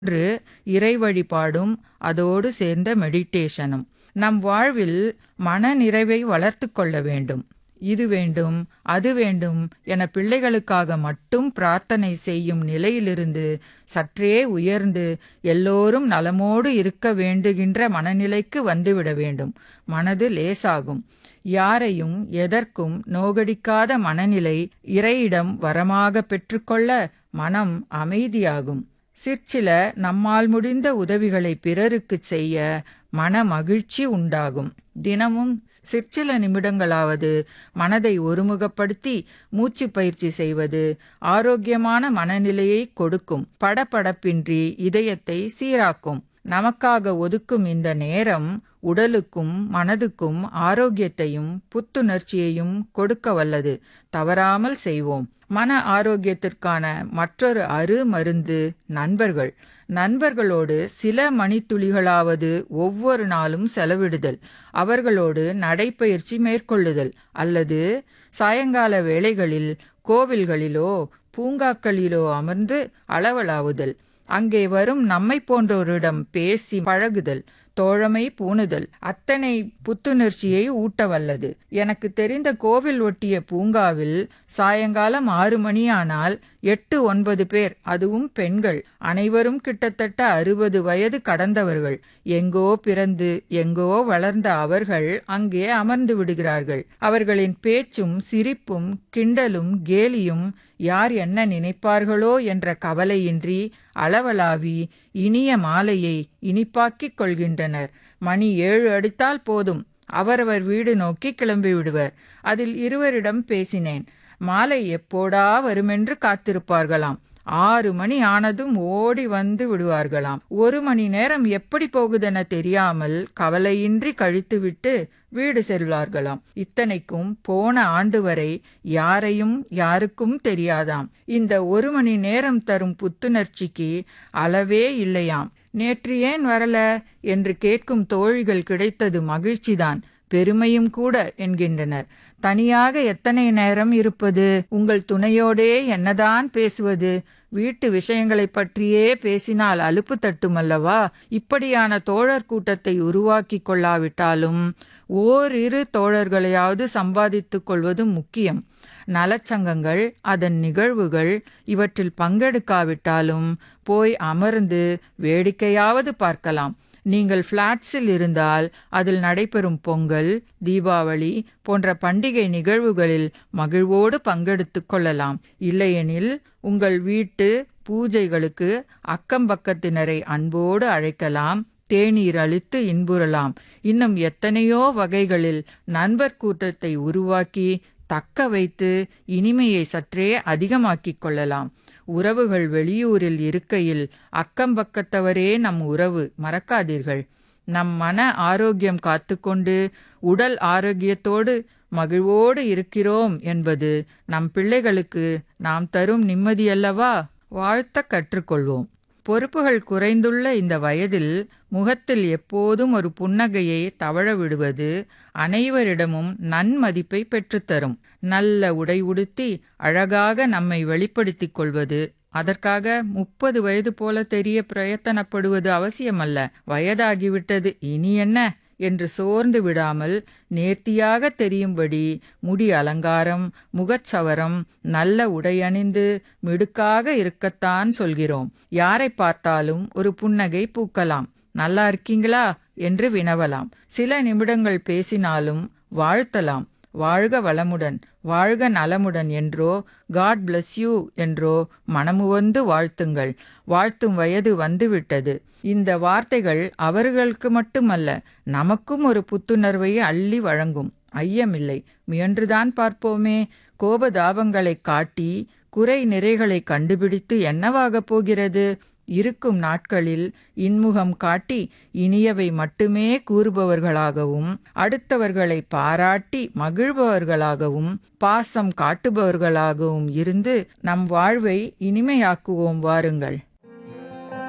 ஒன்று இறை வழிபாடும் அதோடு சேர்ந்த மெடிடேஷனும் நம் வாழ்வில் மன நிறைவை வளர்த்து கொள்ள வேண்டும் இது வேண்டும் அது வேண்டும் என பிள்ளைகளுக்காக மட்டும் பிரார்த்தனை செய்யும் நிலையிலிருந்து சற்றே உயர்ந்து எல்லோரும் நலமோடு இருக்க வேண்டுகின்ற மனநிலைக்கு வந்துவிட வேண்டும் மனது லேசாகும் யாரையும் எதற்கும் நோகடிக்காத மனநிலை இறையிடம் வரமாக பெற்றுக்கொள்ள மனம் அமைதியாகும் சிற்சில நம்மால் முடிந்த உதவிகளை பிறருக்குச் செய்ய மன மகிழ்ச்சி உண்டாகும் தினமும் சிற்சில நிமிடங்களாவது மனதை ஒருமுகப்படுத்தி மூச்சு பயிற்சி செய்வது ஆரோக்கியமான மனநிலையை கொடுக்கும் படபடப்பின்றி இதயத்தை சீராக்கும் நமக்காக ஒதுக்கும் இந்த நேரம் உடலுக்கும் மனதுக்கும் ஆரோக்கியத்தையும் புத்துணர்ச்சியையும் கொடுக்க வல்லது தவறாமல் செய்வோம் மன ஆரோக்கியத்திற்கான மற்றொரு அரு மருந்து நண்பர்கள் நண்பர்களோடு சில மணித்துளிகளாவது ஒவ்வொரு நாளும் செலவிடுதல் அவர்களோடு நடைப்பயிற்சி மேற்கொள்ளுதல் அல்லது சாயங்கால வேளைகளில் கோவில்களிலோ பூங்காக்களிலோ அமர்ந்து அளவலாவுதல் அங்கே வரும் நம்மை போன்றோரிடம் பேசி பழகுதல் தோழமை பூணுதல் அத்தனை புத்துணர்ச்சியை ஊட்ட வல்லது எனக்கு தெரிந்த கோவில் ஒட்டிய பூங்காவில் சாயங்காலம் ஆறு மணியானால் எட்டு ஒன்பது பேர் அதுவும் பெண்கள் அனைவரும் கிட்டத்தட்ட அறுபது வயது கடந்தவர்கள் எங்கோ பிறந்து எங்கோ வளர்ந்த அவர்கள் அங்கே அமர்ந்து விடுகிறார்கள் அவர்களின் பேச்சும் சிரிப்பும் கிண்டலும் கேலியும் யார் என்ன நினைப்பார்களோ என்ற கவலையின்றி அளவலாவி இனிய மாலையை இனிப்பாக்கிக் கொள்கின்றனர் மணி ஏழு அடித்தால் போதும் அவரவர் வீடு நோக்கி கிளம்பி விடுவர் அதில் இருவரிடம் பேசினேன் மாலை எப்போடா வருமென்று காத்திருப்பார்களாம் ஆறு மணி ஆனதும் ஓடி வந்து விடுவார்களாம் ஒரு மணி நேரம் எப்படி போகுதென தெரியாமல் கவலையின்றி கழித்துவிட்டு வீடு செல்வார்களாம் இத்தனைக்கும் போன ஆண்டு வரை யாரையும் யாருக்கும் தெரியாதாம் இந்த ஒரு மணி நேரம் தரும் புத்துணர்ச்சிக்கு அளவே இல்லையாம் நேற்று ஏன் வரல என்று கேட்கும் தோழிகள் கிடைத்தது மகிழ்ச்சிதான் பெருமையும் கூட என்கின்றனர் தனியாக எத்தனை நேரம் இருப்பது உங்கள் துணையோடே என்னதான் பேசுவது வீட்டு விஷயங்களை பற்றியே பேசினால் அலுப்பு தட்டுமல்லவா இப்படியான தோழர் கூட்டத்தை உருவாக்கி கொள்ளாவிட்டாலும் ஓரிரு தோழர்களையாவது சம்பாதித்துக் கொள்வது முக்கியம் நலச்சங்கங்கள் அதன் நிகழ்வுகள் இவற்றில் பங்கெடுக்காவிட்டாலும் போய் அமர்ந்து வேடிக்கையாவது பார்க்கலாம் நீங்கள் ஃப்ளாட்ஸில் இருந்தால் அதில் நடைபெறும் பொங்கல் தீபாவளி போன்ற பண்டிகை நிகழ்வுகளில் மகிழ்வோடு பங்கெடுத்துக் கொள்ளலாம் இல்லையெனில் உங்கள் வீட்டு பூஜைகளுக்கு அக்கம்பக்கத்தினரை அன்போடு அழைக்கலாம் தேநீர் அளித்து இன்புறலாம் இன்னும் எத்தனையோ வகைகளில் நண்பர் கூட்டத்தை உருவாக்கி தக்க வைத்து இனிமையை சற்றே அதிகமாக்கிக் கொள்ளலாம் உறவுகள் வெளியூரில் இருக்கையில் அக்கம்பக்கத்தவரே நம் உறவு மறக்காதீர்கள் நம் மன ஆரோக்கியம் காத்துக்கொண்டு உடல் ஆரோக்கியத்தோடு மகிழ்வோடு இருக்கிறோம் என்பது நம் பிள்ளைகளுக்கு நாம் தரும் நிம்மதியல்லவா வாழ்த்த கற்றுக்கொள்வோம் பொறுப்புகள் குறைந்துள்ள இந்த வயதில் முகத்தில் எப்போதும் ஒரு புன்னகையை தவழ விடுவது அனைவரிடமும் நன்மதிப்பை பெற்றுத்தரும் நல்ல உடை உடுத்தி அழகாக நம்மை வெளிப்படுத்திக் கொள்வது அதற்காக முப்பது வயது போல தெரிய பிரயத்தனப்படுவது அவசியமல்ல வயதாகிவிட்டது இனி என்ன என்று சோர்ந்து விடாமல் நேர்த்தியாக தெரியும்படி முடி அலங்காரம் முகச்சவரம் நல்ல உடையணிந்து மிடுக்காக இருக்கத்தான் சொல்கிறோம் யாரை பார்த்தாலும் ஒரு புன்னகை பூக்கலாம் நல்லா இருக்கீங்களா என்று வினவலாம் சில நிமிடங்கள் பேசினாலும் வாழ்த்தலாம் வாழ்க வளமுடன் வாழ்க நலமுடன் என்றோ காட் பிளஸ் யூ என்றோ மனமுவந்து வாழ்த்துங்கள் வாழ்த்தும் வயது வந்துவிட்டது இந்த வார்த்தைகள் அவர்களுக்கு மட்டுமல்ல நமக்கும் ஒரு புத்துணர்வை அள்ளி வழங்கும் ஐயமில்லை முயன்றுதான் பார்ப்போமே கோபதாபங்களை காட்டி குறை நிறைகளை கண்டுபிடித்து என்னவாகப் போகிறது இருக்கும் நாட்களில் இன்முகம் காட்டி இனியவை மட்டுமே கூறுபவர்களாகவும் அடுத்தவர்களை பாராட்டி மகிழ்பவர்களாகவும் பாசம் காட்டுபவர்களாகவும் இருந்து நம் வாழ்வை இனிமையாக்குவோம் வாருங்கள்